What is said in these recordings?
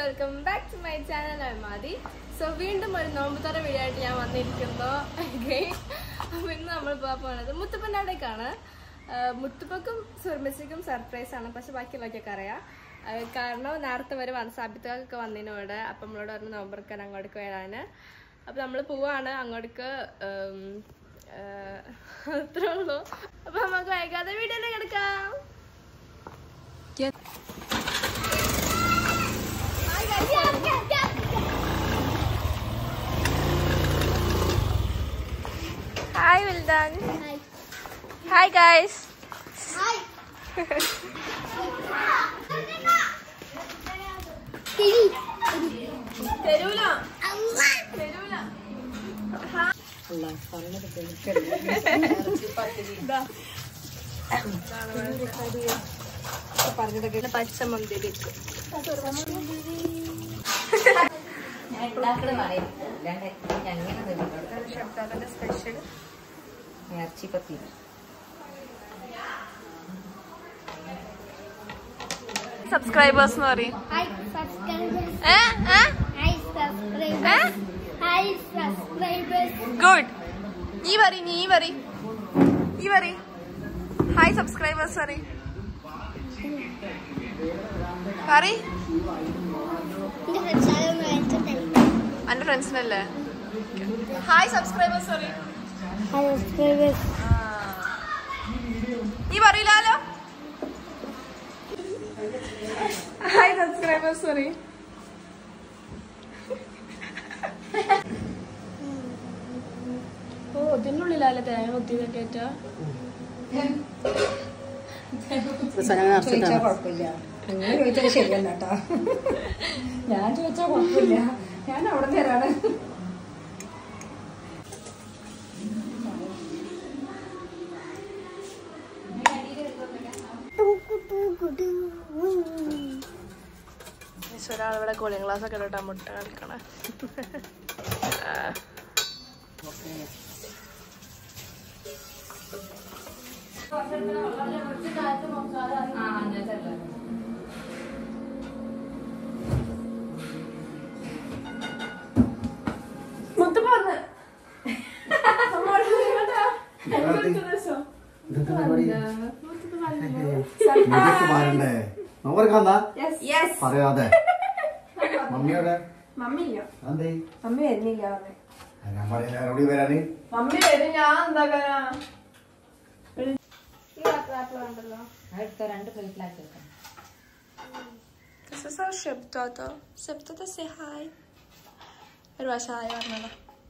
Welcome back to my channel അൽമാതി so വീണ്ടും ഒരു നോമ്പുതറ വീഡിയോ ആയിട്ട് ഞാൻ വന്നിരിക്കുന്നു again. അപ്പൊ ഇന്ന് നമ്മൾ പോകാൻ പോണത് മുത്തപ്പൻ്റെ അവിടേക്കാണ് ആഹ് മുത്തുപ്പക്കും സുർമിച്ചയ്ക്കും സർപ്രൈസ് ആണ് പക്ഷെ ബാക്കിയുള്ളവർക്കൊക്കെ അറിയാം ആഹ് കാരണം നേരത്തെ വരെ വന്ന സാബിത്തൊക്കെ വന്നതിനോട് അപ്പം നമ്മളോട് പറഞ്ഞ് നോമ്പെടുക്കാൻ അങ്ങോട്ടേക്ക് വരാന് അപ്പം നമ്മൾ പോവാണ് അങ്ങോട്ടേക്ക് ഉം, ആഹ് അത്രേ ഉള്ളൂ അപ്പം നമുക്ക് വൈകാതെ വീഡിയോയിലേക്ക് എടുക്കാം ഹായ് വിൽഡാൻ ഹായ് ഗൈസ് തരൂല തരൂല പച്ചമന്തിരി ഞാൻ ഉണ്ടാക്കണ പറയും അല്ലാണ്ട് ഞങ്ങനെ ശബ്ദാന്റെ സ്പെഷ്യൽ ഇറച്ചി പത്തി സബ്സ്ക്രൈബേഴ്സ് എന്ന് പറയും Hi, subscribers. ഏ ഏ Hi, subscribers. Hi, subscribers. Good നീ പറ നീ പറ നീ പറ ഹായ് സബ്സ്ക്രൈബേഴ്സ് പറ പറ എന്റെ friends ആരൊന്നും അയച്ചിട്ടില്ല. എന്റെ ഫ്രണ്ട്സിനല്ലേ ഹായ് സബ്സ്ക്രൈബേഴ്സ് പറ Hi, subscribers. നീ പറയില്ലാലോ ഹായ് സബ്സ്ക്രൈബേഴ്സ് പറ ഓ ഇതിനുള്ളിലല്ലേ തേങ്ങ കുത്തിയതൊക്കെ ഏറ്റാ ചോദിച്ചാൽ കുഴപ്പമില്ല അങ്ങനെ ചോദിച്ചാൽ ശരിയല്ല കേട്ടോ ഞാൻ ചോദിച്ചാൽ കുഴപ്പമില്ല ഞാൻ അവിടെ തരാണ് ഒരാളിവിടെ കൂളിംഗ് ഗ്ലാസ് ഒക്കെ ഇട്ടാ മുട്ട കളിക്കണേ മുത്തപ്പ വന്ന് ഇതൊക്കെ പാരണ്ടേ നോവർക്കാന്നാ പറയാതെ മമ്മിയോടെ മമ്മില്ല എന്തേ മമ്മി വരുന്നില്ല ഞാൻ പറയുന്ന എവിടെ വരാന് മമ്മി വരും ഞാൻ എന്താക്കാനാ അടുത്ത രണ്ട് പ്ലേറ്റിലാക്കി വെക്കാം This is our Shibtata. Shibtata, say hi. ഒരു പ്രാവശ്യം ഹായ് പറഞ്ഞതാ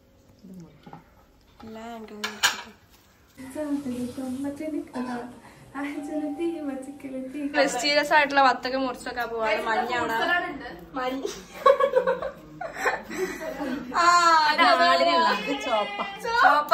ഇല്ല എനിക്ക് വെസ്റ്റീരിയസ് ആയിട്ടുള്ള വത്തക്ക മുറിച്ചൊക്കെ പോവാണ് മഞ്ഞാണ് മഞ്ഞ ആ, ചോപ്പ.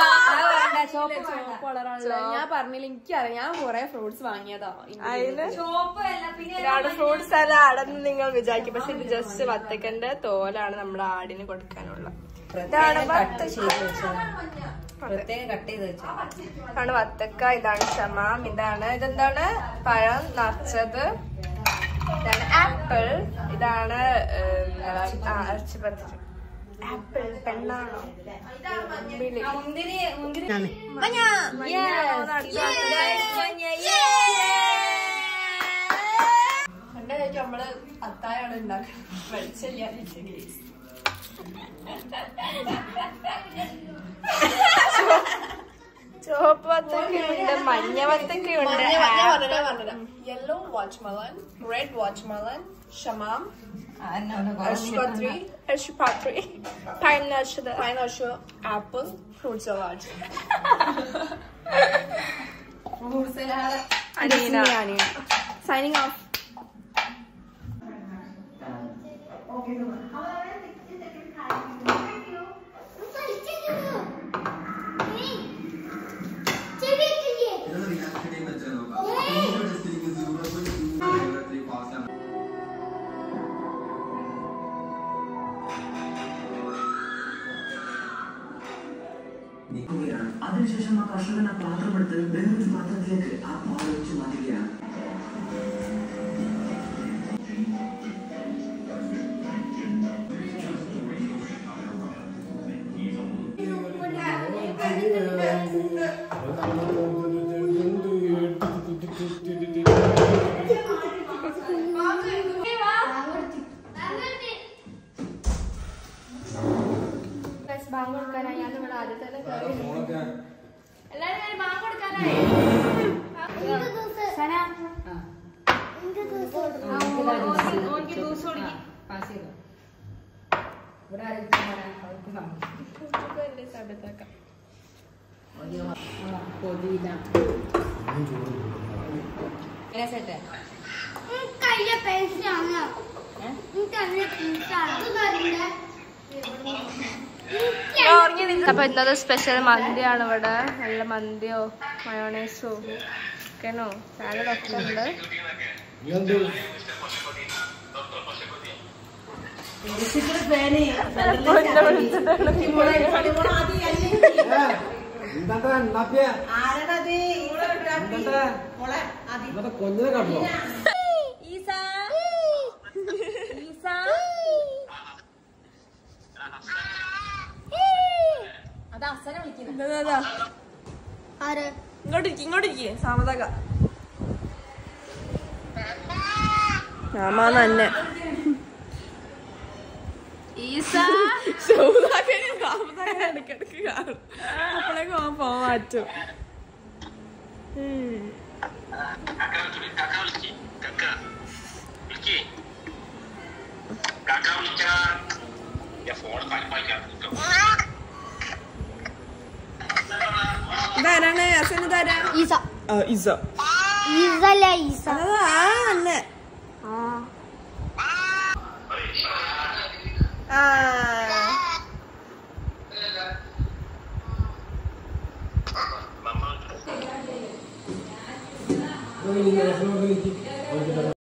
ഞാൻ പറഞ്ഞില്ല എനിക്കറിയാം ഞാൻ കൊറേ ഫ്രൂട്ട്സ് വാങ്ങിയതാ അതില് ഇതാണ് ഫ്രൂട്ട്സ് അല്ല ആടെന്ന് നിങ്ങൾ വിചാരിക്കും പക്ഷെ ഇത് ജസ്റ്റ് വത്തക്കന്റെ തോലാണ് നമ്മുടെ ആടിന് കൊടുക്കാനുള്ള ഇതാണ് പ്രത്യേകം കട്ട് വത്തക്ക ചെയ്ത് വെച്ചതാണ് പ്രത്യേകം കട്ട് ചെയ്ത് വെച്ചതാണ് ഇതാണ് വത്തക്ക ഇതാണ് ഷമാം ഇതാണ് ഇതെന്താണ് പഴം നിറച്ചത് ഇതാണ് ആപ്പിൾ ഇതാണ് ഏം, ആ, ഇറച്ചിപ്പത്തിരി ആപ്പിൾ പെണ്ണാണോ മുമ്പില്. മഞ്ഞ. Yes. പണ്ട് കഴിച്ച് നമ്മള് അത്തായാണ് ഉണ്ടാക്കുന്നത് വെളിച്ചില്ലാതെ ചുവപ്പ് വത്തക്കയുണ്ട് മഞ്ഞ വത്തക്കയുണ്ട് യെല്ലോ വാച്ച്മലൻ റെഡ് വാച്ച്മലൻ ഷമാം Ashpatri, Ashpatri, Pine Nashada, Pine Nashada, Apple, Fruit Salad. Anina. Signing off നീക്കുകയാണ് അതിനുശേഷം ആ കർഷകൻ ആ പാത്രമെടുത്ത് വേറൊരു പാത്രത്തിലേക്ക് ആ പാൽ ഒഴിച്ച് മാറ്റുകയാണ് ബാങ്ക് കൊടുക്കാനായി ഞാൻ ഇവിടെ ആദ്യം തന്നെ കയറി എല്ലാരും കയറി ബാങ്ക് കൊടുക്കാനായി ഓനിക്ക് ജ്യൂസ് കുടിക്കും പാസ് ചെയ്തോ ഇവിടെ ആരെങ്കിലും അവർക്ക് സമ്മതം സമയത്താക്കാം പൊതിന സെറ്റ് കയ്യ പെൻസിലാണ് എനിക്കറിയ പെൻസിലാണ് അപ്പൊ ഇന്നത്തെ സ്പെഷ്യൽ മന്തിയാണ് ഇവിടെ നല്ല മന്തിയോ മയോണൈസോ ചിക്കനോ സാലഡ് ഒക്കെ ഉണ്ട് കൊഞ്ഞിനെ കാട്ടോ ആര് ഇങ്ങോട്ടിരിക്കും ഇങ്ങോട്ടിരിക്കേ സാമതക ആമാ തന്നെ സൗദാക്കനെ സാമതക ഇടയ്ക്കിടയ്ക്ക് കാണും അപ്പോഴേക്കും അവൻ പോവാൻ മാറ്റും ഉം. ഇതാരാണ് അസൻ ഇതാരാ ഈസ ആ ഇസ ഈസല്ല ഈസ അതാ അന്നെ ആ ആ